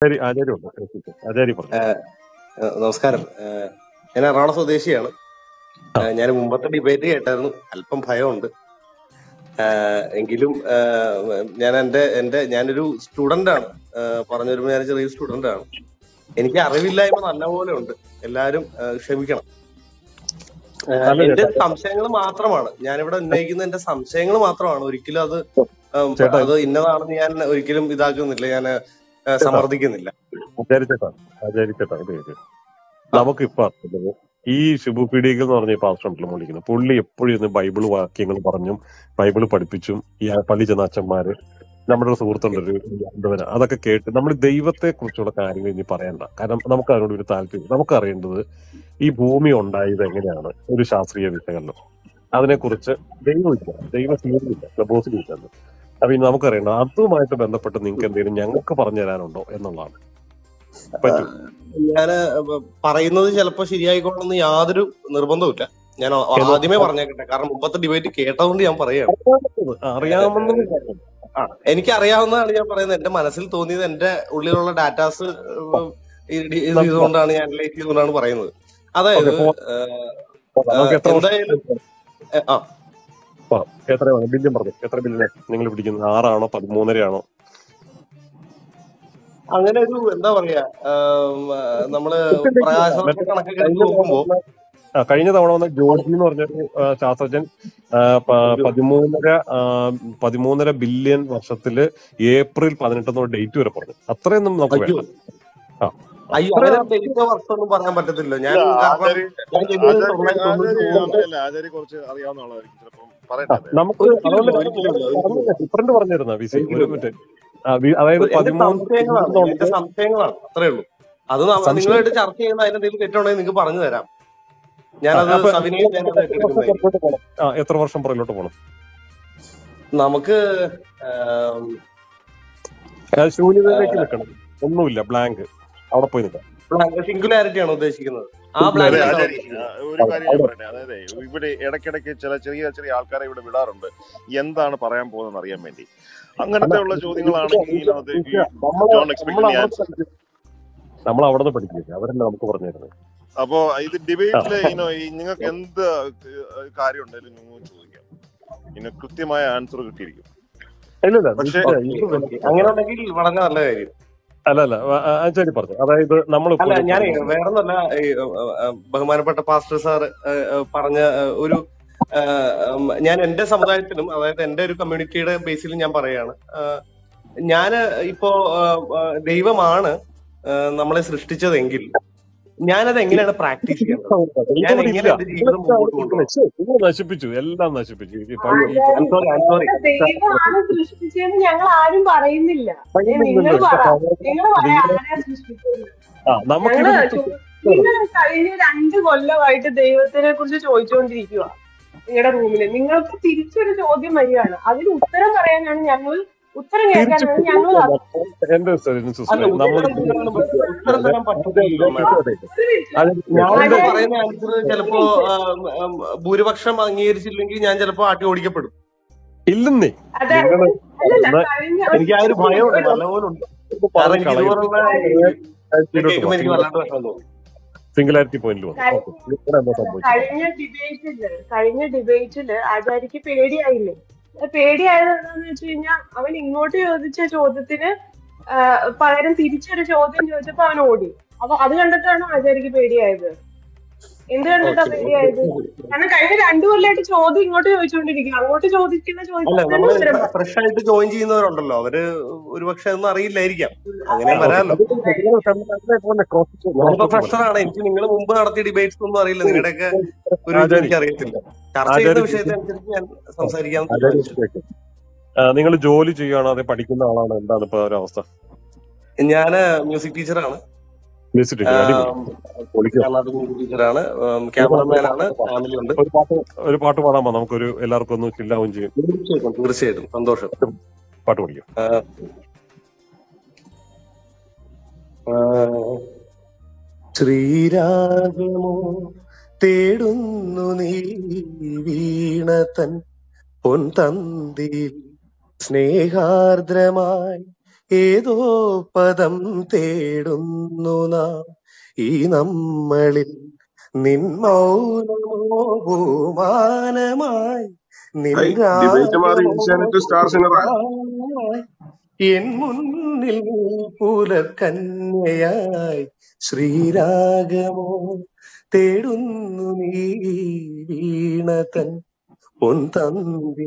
ആചാരി ആചാരി ഉണ്ട് ആചാരി പറഞ്ഞു ഏഹ് ഏഹ് നമസ്കാരം ഏഹ് ഞാൻ എറണാകുളം സ്വദേശിയാണ് ആ ഏഹ് ഞാൻ മുമ്പത്തെ ഡിബേറ്റ് കേട്ടായിരുന്നു അല്പം ഭയമുണ്ട് ഏഹ് എങ്കിലും ഏഹ് ഞാൻ എന്റെ എന്റെ ഞാനൊരു സ്റ്റുഡന്റ് ആണ് ഏഹ് പറഞ്ഞു വരുമ്പോൾ ഞാൻ ചെറിയ സ്റ്റുഡന്റ് ആണ് എനിക്ക് അറിവില്ലായ്മ നല്ലപോലെ ഉണ്ട് എല്ലാവരും ഏഹ് ക്ഷമിക്കണം ഏഹ് അല്ല എന്റെ ചേട്ടാ സംശയങ്ങൾ മാത്രമാണ് ഞാനിവിടെ ഉന്നയിക്കുന്ന എന്റെ സംശയങ്ങൾ മാത്രമാണ് ഒരിക്കലും അത് ഏഹ് ചേട്ടാ അത് ഇന്നതാണെന്ന് ഞാൻ ഒരിക്കലും ഇതാക്കുന്നില്ല ഞാൻ ഏഹ് ചേട്ടാ സമർത്ഥിക്കുന്നില്ല ആചാരി ചേട്ടാ ആചാരി ചേട്ടാ ഇത് കേൾക്ക് ആ നമുക്കിപ്പോ അറിയുന്നത് ഈ ഷിബു പീഡികൽ എന്ന് പറഞ്ഞ പാസ്റ്റർ ഉണ്ടല്ലോ വിളിക്കുന്നത് പുള്ളി എപ്പോഴും ഇരുന്ന് ബൈബിൾ വാക്യങ്ങൾ പറഞ്ഞും ബൈബിൾ പഠിപ്പിച്ചും ഈ പള്ളി ചെന്ന അച്ഛന്മാര് നമ്മുടെ ഒരു സുഹൃത്തുണ്ട് ഒരു അന്തവന അതൊക്കെ കേട്ട് നമ്മൾ ദൈവത്തെ കുറിച്ചുള്ള കാര്യങ്ങൾ ഇനി പറയണ്ട കാരണം നമുക്ക് അതിനോട് ഒരു താല്പര്യം നമുക്ക് അറിയേണ്ടത് ഈ ഭൂമി ഉണ്ടായത് എങ്ങനെയാണ് ഒരു ശാസ്ത്രീയ വിശകലനം അതിനെക്കുറിച്ച് ദൈവമില്ല ദൈവ സീരിയലില്ല ക്ലബോസിലില്ല അപ്പൊ ഇനി നമുക്കറിയണ്ട അതുമായിട്ട് ബന്ധപ്പെട്ട് നിങ്ങൾക്ക് എന്തെങ്കിലും ഞങ്ങൾക്ക് പറഞ്ഞു തരാനുണ്ടോ എന്നുള്ളതാണ് പറ്റും ഞാന് പറയുന്നത് ചിലപ്പോ ശരിയായിക്കോളണമെന്ന് യാതൊരു നിർബന്ധവുമില്ല ഞാൻ ആ- ഏതോ ആദ്യമേ പറഞ്ഞേക്കട്ടെ കാരണം മുമ്പത്തെ ഡിബേറ്റ് കേട്ടതുകൊണ്ട് ഞാൻ പറയുകയാണ് അറിയാമെന്നത് ആ എനിക്ക് അറിയാവുന്നതാണ് ഞാൻ പറയുന്നത് എന്റെ മനസ്സിൽ തോന്നിയത് എന്റെ ഉള്ളിലുള്ള ഡാറ്റാസ് ഇത് ചെയ്തുകൊണ്ടാണ് ഞാൻ അനലൈസ് ചെയ്തുകൊണ്ടാണ് പറയുന്നത് അതായത് ഓക്കെ ഏഹ്, നമുക്ക് ഏഹ്, എത്ര വർഷം എന്തായാലും ഏഹ്, ആ പോവാം. എത്രയാണ് ബില്യം പറഞ്ഞു എത്ര ബില്യൻ നിങ്ങൾ പിടിക്കുന്നത് ആറാണോ പതിമൂന്നരയാണോ അങ്ങനെ ഒരു എന്താ പറയാ ഏഹ്, നമ്മള് പ്രകാശവർഷ കണക്കൊക്കെ എടുത്ത് കഴിഞ്ഞ നോക്കുമ്പോ തവണ വന്ന- ആ, കഴിഞ്ഞ തവണ വന്ന ജോർജി എന്ന് പറഞ്ഞൊരു ആ, ശാസ്ത്രജ്ഞൻ ആ, പ- ഒരു പതിമൂന്നര ആ, പതിമൂന്നര ബില്യൺ വർഷത്തില് ഏപ്രിൽ പതിനെട്ടെന്നോ ഡേറ്റ് വരെ പറഞ്ഞു അത്രയൊന്നും നമുക്ക് അയ്യോ വേണ്ട ആ അയ്യോ അത്ര അങ്ങനെ ഡേറ്റ വർഷമൊന്നും പറയാൻ പറ്റത്തില്ല ഞാൻ ഇല്ല കാരണം ആചാരി ഞാൻ ജനിച്ചത് ആചാരി തൊള്ളായിരത്തി ആചാരി തൊണ്ണൂറ്റി മൂന്നില് അങ്ങനെയല്ല ആചാരി കുറച്ച് അറിയാവുന്ന ആളായിരിക്കും ചിലപ്പം ആ, പറയട്ടെ അദ്ദേഹം നമുക്ക് ഒരിക്കലും അതുകൊണ്ട് ഇല്ല ഒരിക്കലും ഇല്ല ഒരിക്കലും ഇല്ല ഡിഫറന്റ് പറഞ്ഞിരുന്ന വി സി ഒരു ഒരിക്കലും ഇല്ല മിനിറ്റ് ആ, വി- അതായത് എന്റെ പതിമൂന്ന് സംശയങ്ങളാണ് എന്റെ പതിമൂന്നുണ്ട് സംശയങ്ങളാണ് അത്രേ ഉള്ളൂ അത് ന- സംശയം നിങ്ങളുമായിട്ട് ചർച്ച ചെയ്യുന്ന അതിനെന്തെങ്കിലും തെറ്റുണ്ടെങ്കിൽ നിങ്ങൾക്ക് പറഞ്ഞു തരാം ആ, ഞാനത് അപ്പൊ സവിനയം ഞാനത് എത്ര വർഷം ഏറ്റെടുക്കുന്നതായിരിക്കും പുറകോട്ട് പോകണം ആ എത്ര വർഷം പുറകിലോട്ട് പോകണം നമുക്ക് ആം, ആ, ശൂന്യതയിലേക്ക് നിൽക്കണം ഒന്നുമില്ല ബ്ലാങ്ക് അവിടെ പോയി നിൽക്കാം blank സിംഗുലാരിറ്റി ആണ് ഉദ്ദേശിക്കുന്നത് ആ അതെ ബ്ലാങ്ക് സിംഗുലാരിറ്റി ആണ് ആചാരി ഉദ്ദേശിക്കുന്നത് ആ, ഒരു അവിടെ കാര്യം ഞാൻ അവിടെ പറയട്ടെ അതായത് ഇവിടെ ഇടയ്ക്കിടയ്ക്ക് ചില ചെറിയ ചെറിയ ആൾക്കാരെ ഇവിടെ വിടാറുണ്ട് എന്താണ് പറയാൻ പോകുന്നത് അറിയാൻ വേണ്ടി അല്ല അങ്ങനത്തെ ഉള്ള ഇത് ചോദ്യങ്ങളാണെങ്കിൽ ഇത് ഇതിനകത്ത് ഇത് ഈ നമ്മള് ഡോണ്ട് നമ്മൾ എക്സ്പെക്ട് എനി അവിടെ ആൻസർ പഠിക്കും നമ്മൾ അവിടെ നിന്ന് പഠിക്കില്ല അവരല്ല നമുക്ക് പറഞ്ഞു തരുന്നത് അപ്പോ ഇത് ആ ഡിബേറ്റില് ഇനോ നിങ്ങൾക്ക് എന്ത് ഏഹ്, കാര്യം ഉണ്ടെങ്കിലും നിങ്ങൾ ചോദിക്കാം ഇനി കൃത്യമായ ആൻസർ കിട്ടിയിരിക്കും ഇല്ല ഇല്ല പക്ഷേ ഇത് ഓക്കെ ഇത് ഓക്കെ അങ്ങനെ ഉണ്ടെങ്കിൽ വളരെ നല്ല കാര്യം അല്ല അല്ല ആചാരി പറഞ്ഞു അതായത് നമ്മളിപ്പോ അല്ല ഒരു ഞാൻ പതിമൂന്ന് വേറൊന്നല്ല ഈ, ഏ, ഏ, ബഹുമാനപ്പെട്ട പാസ്റ്റർ സാർ പറഞ്ഞ ഏ, ഒരു ഏ, ഉം, ഞാൻ എന്റെ സമുദായത്തിലും അതായത് എന്റെ ഒരു കമ്മ്യൂണിറ്റിയുടെ ബേസിൽ ഞാൻ പറയാണ് ഞാൻ ഇപ്പോ ഏ, ഏ, ദൈവമാണ് ഏ, നമ്മളെ സൃഷ്ടിച്ചതെങ്കിൽ ഞാനത് എങ്ങനെയാണ് പ്രാക്ടീസ് ചെയ്യേണ്ടത് ഞാൻ ഇവിടെ എങ്ങനെ ഇല്ല എന്റെ ജീവിതം മുമ്പോട്ട് കൊണ്ടുപോകണം നിങ്ങൾ നശിപ്പിച്ചു എല്ലാം നശിപ്പിച്ചു ഈ പ- ഈ I Achari sorry I sorry ഇവിടെ ദൈവമാണ് സൃഷ്ടിച്ചതെന്ന് ഞങ്ങൾ ആരും പറയുന്നില്ല ഏ നിങ്ങൾ പറയുന്നില്ലല്ലോ പറ ഇപ്പൊ നിങ്ങൾ പറയാ നിങ്ങള് ആരാ സൃഷ്ടിച്ചതെന്ന് ആ നമുക്കിത് ഞങ്ങള് വിട്ട് ചോ- നിങ്ങൾ കഴിഞ്ഞ രണ്ട് കൊല്ലമായിട്ട് ദൈവത്തിനെ കുറിച്ച് ചോദിച്ചുകൊണ്ടിരിക്കുക നിങ്ങളുടെ റൂമില് നിങ്ങൾക്ക് തിരിച്ചൊരു ചോദ്യം വരികയാണ് അതിന് ഉത്തരം പറയാനാണ് ഞങ്ങൾ ഉത്തരം തിരിച്ചു കേൾക്കാനാണ് ഞങ്ങൾ എന്റെ അല്ല സിസ്റ്ററെ നമ്മൾ ഉത്തരം തരാനും പറ്റില്ല ഉത്തരം തരാൻ പറ്റത്തില്ലല്ലോ മാഡം അത് ഞാനിപ്പോ ആചാരി പറയുന്ന ആൻസർ ചിലപ്പോ ആം, ആം, ഭൂരിപക്ഷം അംഗീകരിച്ചില്ലെങ്കിൽ ഞാൻ ചിലപ്പോ ആട്ടി ഓടിക്കപ്പെടും ഇല്ലെന്നേ അതെ നിങ്ങള് അല്ലല്ല ഒന്ന് കഴിഞ്ഞ എനിക്ക് ആ ഒരു ഭയമുണ്ട് ഒരു നല്ലപോലെ ഉണ്ട് ഒന്ന് കാരണം പറഞ്ഞ് എനിക്ക് കളയും ഇതുപോലുള്ള ഇത് ഇതിലോട്ട് കേൾക്കുമ്പോൾ എനിക്ക് വല്ലാണ്ട് വിഷമം തോന്നും സിംഗുലാരിറ്റി പോയിന്റിൽ വന്നു കഴി- ഓക്കെ ഇവിടെ എന്താ സംഭവിച്ചത് കഴിഞ്ഞ ഡിബേറ്റില് കഴിഞ്ഞ ഡിബേറ്റില് ആചാര്യക്ക് പേടിയായില്ലേ അത് പേടിയായത് എന്താന്ന് വെച്ച് കഴിഞ്ഞാൽ അവൻ ഇങ്ങോട്ട് ചോദിച്ച ചോദ്യത്തിന് ആ, പകരം തിരിച്ചൊരു ചോദ്യം ചോദിച്ചപ്പോ അവൻ ഓടി അപ്പൊ അത് കണ്ടിട്ടാണ് ആചാര്യക്ക് പേടിയായത് എന്ത് കണ്ടിട്ടാ ഓക്കെ പേടിയായത് കാരണം കഴിഞ്ഞ രണ്ടു കൊല്ലമായിട്ട് ചോദ്യം ഇങ്ങോട്ട് ചോദിച്ചുകൊണ്ടിരിക്കും അങ്ങോട്ട് ചോദിക്കുന്ന അല്ല ചോദ്യത്തിന് തന്നെ നമ്മള് ഉത്തരം പറ ഫ്രഷ് ആയിട്ട് ജോയിൻ ചെയ്യുന്നവരുണ്ടല്ലോ അവര് ഒരുപക്ഷെ ഒന്നും അറിയില്ലായിരിക്കാം അങ്ങനെയും ഓക്കെ വരാമല്ലോ ക്രോസ് ഞാനിപ്പോ ക്രോസ് ഫ്രഷറാണ് എനിക്ക് നിങ്ങൾ മുമ്പ് നടത്തിയ ഡിബേറ്റ്സ് ഒന്നും അറിയില്ല നിങ്ങളുടെയൊക്കെ ഒരു ഇത് ആചാരി എനിക്ക് അറിയത്തില്ല ചർച്ച ചെയ്യുന്ന ആചാരി വിഷയത്തെ അനുസരിച്ച് ഞാൻ സംസാരിക്കാൻ ആചാരി തീരുമാനിച്ചു നിങ്ങൾ ജോലി ചെയ്യുകയാണോ അതെ പഠിക്കുന്ന ആളാണോ എന്താണ് ഇപ്പൊ ഒരു അവസ്ഥ ഞാന് മ്യൂസിക് ടീച്ചറാണ് മ്യൂസിക് ടീച്ചർ അടിപൊളി പൊളിക്കുക കർണാടക മ്യൂസിക് ടീച്ചറാണ് ഒരു ക്യാമറമാൻ ആണ് പാട്ട് ഫാമിലി ഉണ്ട് ഒരു പാട്ട് ഒരു പാട്ട് പാടാമോ നമുക്കൊരു എല്ലാവർക്കും ഒന്ന് ചില്ലാവും ചെയ്യും തീർച്ചയായിട്ടും തീർച്ചയായിട്ടും സന്തോഷം പാട്ട് പഠിക്കും ആ, ആ, ശ്രീരാഗമോ തേടുന്നു നീ വീണതൻ പൊൻതന്തിയിൽ സ്നേഹാർദ്രമായി ഏതോ പദം തേടുന്നു നാം ഈ നമ്മളിൽ നിൻ മൗനമോ ഭൂമാനമായി നിൻ ഹൈ ഡിബേറ്റ് മാറി ഏഷ്യാനെറ്റ് സ്റ്റാർ സിംഗറാ രാഗമോമായി എൻ മുന്നിൽ പുലർക്കന്യയായി ശ്രീരാഗമോ തേടുന്നു നീ വീണതൻ പൊൻതന്തി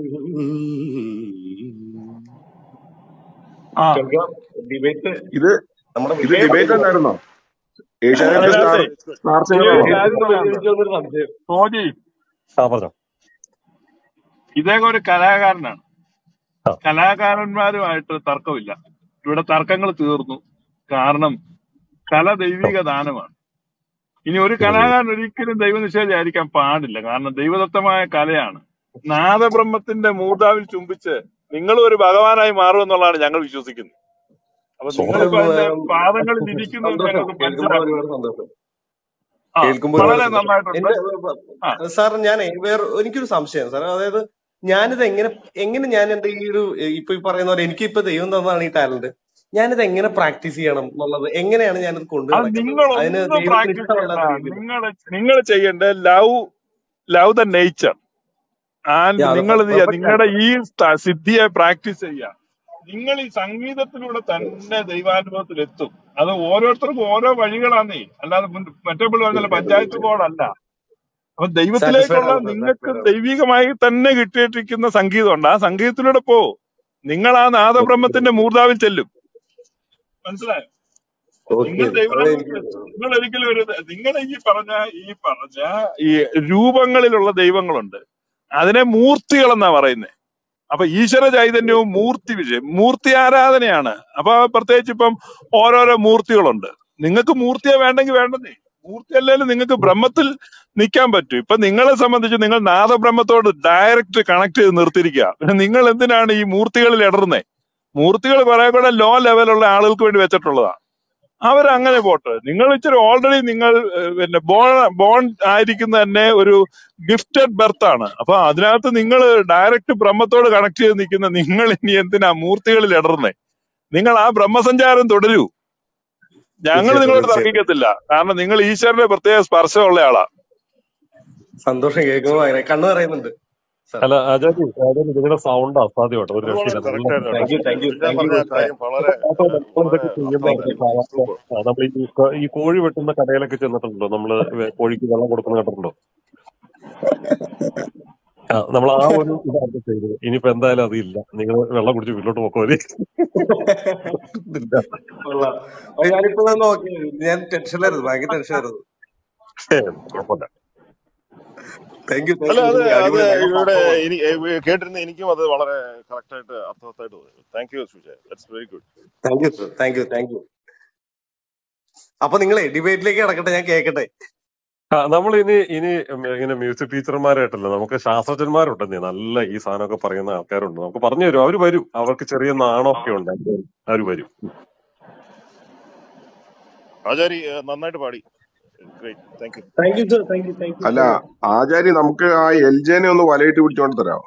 ആ കേൾക്കാം ഡിബേറ്റ് ഇത് നമ്മുടെ ഇത് വിഷയം ഡിബേറ്റ് അല്ലായിരുന്നോ ഏഷ്യാനെറ്റ് സ്റ്റാർ അതിനകത്തെ സ്റ്റാർ ഈ സിംഗർ ഒരു ആണോ കാര്യം കേൾക്കുമ്പോൾ പറയാനുണ്ട് എനിക്ക് തോന്നുന്നൊരു സംശയം സോജി ആ പറഞ്ഞോ ഇദ്ദേഹം ഒരു കലാകാരനാണ് ആ കലാകാരന്മാരുമായിട്ട് തർക്കമില്ല ഇവിടെ തർക്കങ്ങൾ തീർന്നു കാരണം കല ദൈവിക ദാനമാണ് ഇനി ഒരു ഉം. കലാകാരൻ ഒരിക്കലും ദൈവനിഷേധിയായിരിക്കാൻ പാടില്ല കാരണം ദൈവദത്തമായ കലയാണ് നാദബ്രഹ്മത്തിന്റെ മൂർധാവിൽ ചുംബിച്ച് നിങ്ങൾ ഒരു ഭഗവാനായി മാറുമെന്നുള്ളതാണ് ഞങ്ങൾ വിശ്വസിക്കുന്നത് അപ്പൊ നിങ്ങളിപ്പോ സൂപ്പർ അതിന്റെ ഉം, പാദങ്ങളിൽ ഇരിക്കുന്നു എന്ന് സന്തോഷം ഞങ്ങൾക്ക് കേൾക്കുമ്പോൾ മനസ്സിലാക്കും ഒരുപാട് സന്തോഷം ആ കേൾക്കുമ്പോൾ ഒരുപാട് വളരെ സന്തോഷം നന്നായിട്ടുണ്ട് എന്റെ ആ സാർ ഞാൻ വേറെ എനിക്കൊരു സംശയം സാർ അതായത് ഞാനിത് എങ്ങനെ എങ്ങനെ ഞാൻ എന്റെ ഈ ഒരു ഇപ്പൊ ഈ പറയുന്ന പോലെ എനിക്ക് ഇപ്പൊ ദൈവം തന്നതാണ് ഈ ടാലന്റ് ഞാനിത് എങ്ങനെ പ്രാക്ടീസ് ചെയ്യണം എന്നുള്ളത് എങ്ങനെയാണ് ഞാനിത് കൊണ്ടു അത് നടക്കേണ്ടത് അതിന് നിങ്ങളൊന്നും ദൈവത്തിന് പ്രാക്ടീസ് ചെയ്യണ്ട ഇഷ്ടമല്ലാത്ത രീതിയിൽ നിങ്ങൾ നിങ്ങൾ ചെയ്യേണ്ട love love the nature and അത് നിങ്ങൾ ഇത് ചെയ്യുക പെർഫെക്റ്റ് ആണ് നിങ്ങളുടെ ഈ സ്ഥ- സിദ്ധിയെ പ്രാക്ടീസ് ചെയ്യുക നിങ്ങൾ ഈ സംഗീതത്തിലൂടെ തന്നെ ദൈവാനുഭവത്തിൽ എത്തും അത് ഓരോരുത്തർക്കും ഓരോ വഴികളാന്നേ അല്ലാതെ മുൻ- മറ്റേ പിള്ളേർ പറഞ്ഞ പഞ്ചായത്ത് ബോർഡല്ല അപ്പൊ സാറ്റിസ്ഫൈഡ് ദൈവത്തിലേക്കുള്ള ആണ് സാർ നിങ്ങൾക്ക് സാറ്റിസ്ഫൈഡ് ആണ് ദൈവികമായി തന്നെ കിട്ടിയിട്ടിരിക്കുന്ന സംഗീതമുണ്ട് ആ സംഗീതത്തിലൂടെ പോ നിങ്ങൾ ആ നാദബ്രഹ്മത്തിന്റെ മൂർധാവിൽ ചെല്ലും മനസ്സിലായോ ഓക്കെ നിങ്ങൾ അത് ദൈവാനുഭവത്തിൽ എനിക്ക് എത്തും നിങ്ങൾ ഒരിക്കലും ഒരു നിങ്ങൾ ഈ പറഞ്ഞ ഈ പറഞ്ഞ ഈ രൂപങ്ങളിലുള്ള ദൈവങ്ങളുണ്ട് അതിനെ മൂർത്തികൾ എന്നാ പറയുന്നത് അപ്പൊ ഈശ്വര ചൈതന്യവും മൂർത്തി വിജയം മൂർത്തി ആരാധനയാണ് അപ്പൊ പ്രത്യേകിച്ച് ഇപ്പം ഓരോരോ മൂർത്തികളുണ്ട് നിങ്ങൾക്ക് മൂർത്തിയെ വേണ്ടെങ്കിൽ വേണ്ടെന്നേ മൂർത്തി അല്ലെങ്കിലും നിങ്ങൾക്ക് ബ്രഹ്മത്തിൽ നിൽക്കാൻ പറ്റും ഇപ്പൊ നിങ്ങളെ സംബന്ധിച്ച് നിങ്ങൾ നാദബ്രഹ്മത്തോട് ഡയറക്റ്റ് കണക്ട് ചെയ്ത് നിർത്തിയിരിക്കുക പിന്നെ നിങ്ങൾ എന്തിനാണ് ഈ മൂർത്തികളിൽ ഇടറുന്നേ മൂർത്തികൾ കുറെ കൂടെ ലോ ലെവലുള്ള ആളുകൾക്ക് വേണ്ടി വെച്ചിട്ടുള്ളതാണ് അവരങ്ങനെ പോട്ടെ നിങ്ങൾ ഇച്ചിരി ഓൾറെഡി നിങ്ങൾ ഏഹ്, പിന്നെ ബോൺ ബോൺ ആയിരിക്കുന്ന തന്നെ ഒരു ഗിഫ്റ്റഡ് ബെർത്ത് ആണ് അപ്പൊ അതിനകത്ത് നിങ്ങൾ ഡയറക്റ്റ് ബ്രഹ്മത്തോട് കണക്ട് ചെയ്ത് നിൽക്കുന്ന നിങ്ങൾ ഇനി എന്തിനാ മൂർത്തികളിൽ ഇടറുന്നേ നിങ്ങൾ ആ ബ്രഹ്മസഞ്ചാരം തുടരൂ ഞങ്ങൾ തീർച്ചയായിട്ടും നിങ്ങളോട് തീർച്ചയായിട്ടും തർക്കിക്കത്തില്ല കാരണം നിങ്ങൾ ഈശ്വരന്റെ പ്രത്യേക സ്പർശമുള്ള ആളാ സന്തോഷം കേൾക്കുമ്പോൾ അങ്ങനെ കണ്ണു പറയുന്നുണ്ട് സാർ അല്ല ആചാര്യ ആചാര്യ നിങ്ങളുടെ സൗണ്ട് അസാധ്യമായിട്ട് ഒരു അത് വളരെ രക്ഷയില്ല നല്ല കറക്റ്റ് ആയിരുന്നു താങ്ക് യു കേട്ടോ thank you Suja thank you പറഞ്ഞ ആ ഗുഡ് കാര്യം വളരെ അപ്പൊ ഏഹ്, നമ്മൾ വളരെ ഇതൊക്കെ ചെയ്യുമ്പോൾ അർത്ഥവത്തായിരുന്നു സാധാരണ സൂപ്പർ നമ്മൾ ഈ ക- ഈ കോഴി വെട്ടുന്ന കടയിലൊക്കെ ചെന്നിട്ടുണ്ടോ നമ്മള് വെ- കോഴിക്ക് വെള്ളം കൊടുക്കുന്ന കണ്ടിട്ടുണ്ടോ ആ നമ്മൾ ആ ഒരു ഇതാണ് ചെയ്തത് ഇനിയിപ്പോ എന്തായാലും അതില്ല നിങ്ങൾ വെള്ളം കുടിച്ച് വീട്ടിലോട്ട് പോക്കോലി ഇല്ല കൊള്ളാം അപ്പൊ ഞാനിപ്പോ നോക്കി ഞാൻ ടെൻഷനിലായിരുന്നു ഭയങ്കര ടെൻഷനായിരുന്നു ഏ, കുഴപ്പമില്ല താങ്ക് യു താങ്ക് അല്ല യു അത് അത് അടിപൊളി ഭയങ്കര ഇവിടെ സംഭവമാണ് ഇനി ഏഹ്, കേട്ടിരുന്ന എനിക്കും അത് വളരെ കറക്റ്റ് ആയിട്ട് അർത്ഥവത്തായിട്ട് തോന്നി thank you Sujay that's very good thank you sir thank you thank you അപ്പൊ നിങ്ങളെ ഡിബേറ്റിലേക്ക് കിടക്കട്ടെ ഞാൻ കേൾക്കട്ടെ ആ, നമ്മൾ ഇനി ഇനി ഉം, ഇങ്ങനെ മ്യൂസിക് ടീച്ചർമാരായിട്ടല്ല നമുക്ക് ശാസ്ത്രജ്ഞന്മാരുണ്ടെന്നേ നല്ല ഈ സാധനമൊക്കെ പറയുന്ന ആൾക്കാരുണ്ട് നമുക്ക് പറഞ്ഞു തരും അവര് വരും അവർക്ക് ചെറിയ നാണമൊക്കെ ഉണ്ട് അവര് വരും ആചാരി ഏഹ്, നന്നായിട്ട് പാടി great thank you thank you sir thank you thank you അല്ല ആചാര്യ നമുക്ക് ആ എൽ ജെനെ ഒന്ന് വലയിട്ട് പിടിച്ചോണ്ട് തരാമോ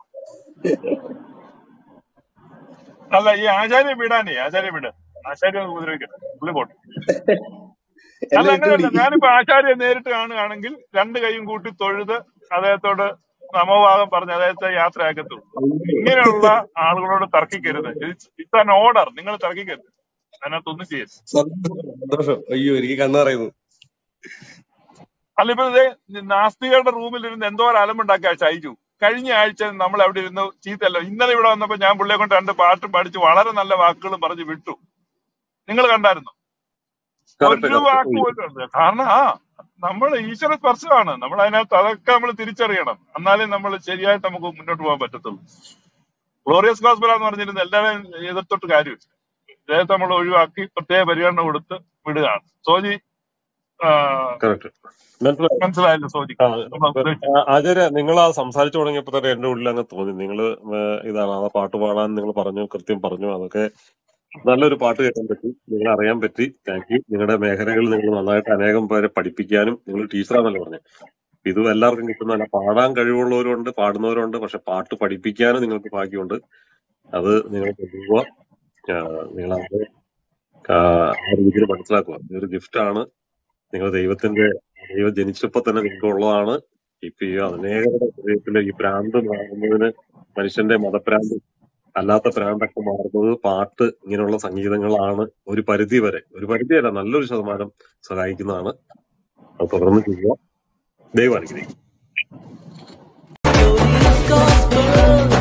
അല്ല ഈ ആചാര്യ വിടാനേ ആചാര്യ വിട് ആചാര്യ ഒന്ന് ഉപദ്രവിക്കട്ടെ പുള്ളി പോട്ടെ അല്ല എന്നെ വിട്ടുപിടി അങ്ങനെയല്ല ഞാനിപ്പോ ആചാര്യ നേരിട്ട് കാണുകയാണെങ്കിൽ രണ്ട് കൈയും കൂട്ടി തൊഴുത് അദ്ദേഹത്തോട് നമോഭാഗം പറഞ്ഞ് അദ്ദേഹത്തെ യാത്രയാക്കത്തുള്ളൂ ഇങ്ങനെയുള്ള ആളുകളോട് തർക്കിക്കരുത് ഇറ്റ്സ് ആൻ ഓർഡർ നിങ്ങൾ തർക്കിക്കരുത് അതിനകത്തൊന്നും ചെയ്യരുത് സന്തോഷം സന്തോഷം അയ്യോ എനിക്ക് കണ്ണു പറയുന്നു അല്ല ഇപ്പൊ ഇതേ നാസ്തികരുടെ റൂമിൽ ഇരുന്ന് എന്തോ ഒരു അലമ്പുണ്ടാക്കിയ ഷൈജു കഴിഞ്ഞ ആഴ്ച നമ്മൾ അവിടെ ഇരുന്ന് ചീത്തല്ലോ ഇന്നലെ ഇവിടെ വന്നപ്പോ ഞാൻ പുള്ളിയെ കൊണ്ട് രണ്ട് പാട്ടും പഠിച്ച് വളരെ നല്ല വാക്കുകളും പറഞ്ഞ് വിട്ടു നിങ്ങൾ കണ്ടായിരുന്നു കറക്റ്റ് ഒരു വാക്ക് കറക്റ്റ് പോലും ഇല്ല. കാരണം ആ നമ്മൾ ഈശ്വര സ്പർശമാണ് നമ്മൾ അതിനകത്ത് അതൊക്കെ നമ്മൾ തിരിച്ചറിയണം എന്നാലേ നമ്മൾ ശരിയായിട്ട് നമുക്ക് മുന്നോട്ട് പോകാൻ പറ്റത്തുള്ളൂ ഗ്ലോറിയസ് ഗോസ്ബല എന്ന് പറഞ്ഞിരുന്ന എല്ലാവരും എതിർത്തിട്ട് കാര്യമില്ല ഇദ്ദേഹത്തെ നമ്മൾ ഒഴിവാക്കി പ്രത്യേക പരിഗണന കൊടുത്ത് വിടുകയാണ് സോജി ആ, കറക്റ്റ് മനസ്സിലായി മനസ്സിലായല്ലോ സോജി ആ, നമ്മൾ ഉദ്ദേശിച്ചത് ആ, ആചാര്യ നിങ്ങൾ ആ സംസാരിച്ചു തുടങ്ങിയപ്പോ തന്നെ എന്റെ ഉള്ളിൽ അങ്ങ് തോന്നി നിങ്ങൾ ഇതാണ് ആ പാട്ട് പാടാൻ നിങ്ങൾ പറഞ്ഞു കൃത്യം പറഞ്ഞു അതൊക്കെ നല്ലൊരു പാട്ട് കേൾക്കാൻ പറ്റി നിങ്ങൾ അറിയാൻ പറ്റി താങ്ക് യു നിങ്ങളുടെ മേഖലകളിൽ നിങ്ങൾ നന്നായിട്ട് അനേകം പേരെ പഠിപ്പിക്കാനും നിങ്ങൾ ടീച്ചറാണല്ലോ പറഞ്ഞത് ഇത് എല്ലാവർക്കും കിട്ടുന്നതല്ല പാടാൻ കഴിവുള്ളവരുണ്ട് പാടുന്നവരുണ്ട് പക്ഷെ പാട്ട് പഠിപ്പിക്കാനും നിങ്ങൾക്ക് ഭാഗ്യമുണ്ട് അത് നിങ്ങൾ കൊണ്ടുപോവുക നിങ്ങൾ അത് ആ രീതിയിൽ മനസ്സിലാക്കുക ഇതൊരു ഗിഫ്റ്റ് ആണ് നിങ്ങൾ ദൈവത്തിന്റെ ദൈവം ജനിച്ചപ്പോ തന്നെ നിങ്ങൾക്ക് ഉള്ളതാണ് ഇപ്പൊ ഈ അനേകരുടെ ഹൃദയത്തിലെ ഈ ഭ്രാന്ത് മാറുന്നതിന് മനുഷ്യന്റെ മതഭ്രാന്ത് അല്ലാത്ത ഭ്രാന്തൊക്കെ മാറുന്നത് പാട്ട് ഇങ്ങനെയുള്ള സംഗീതങ്ങളാണ് ഒരു പരിധി വരെ ഒരു പരിധി അല്ല നല്ലൊരു ശതമാനം സഹായിക്കുന്നതാണ് അത് തുടർന്ന് ചെയ്യുക ദൈവം അനുഗ്രഹിക്കും Gospel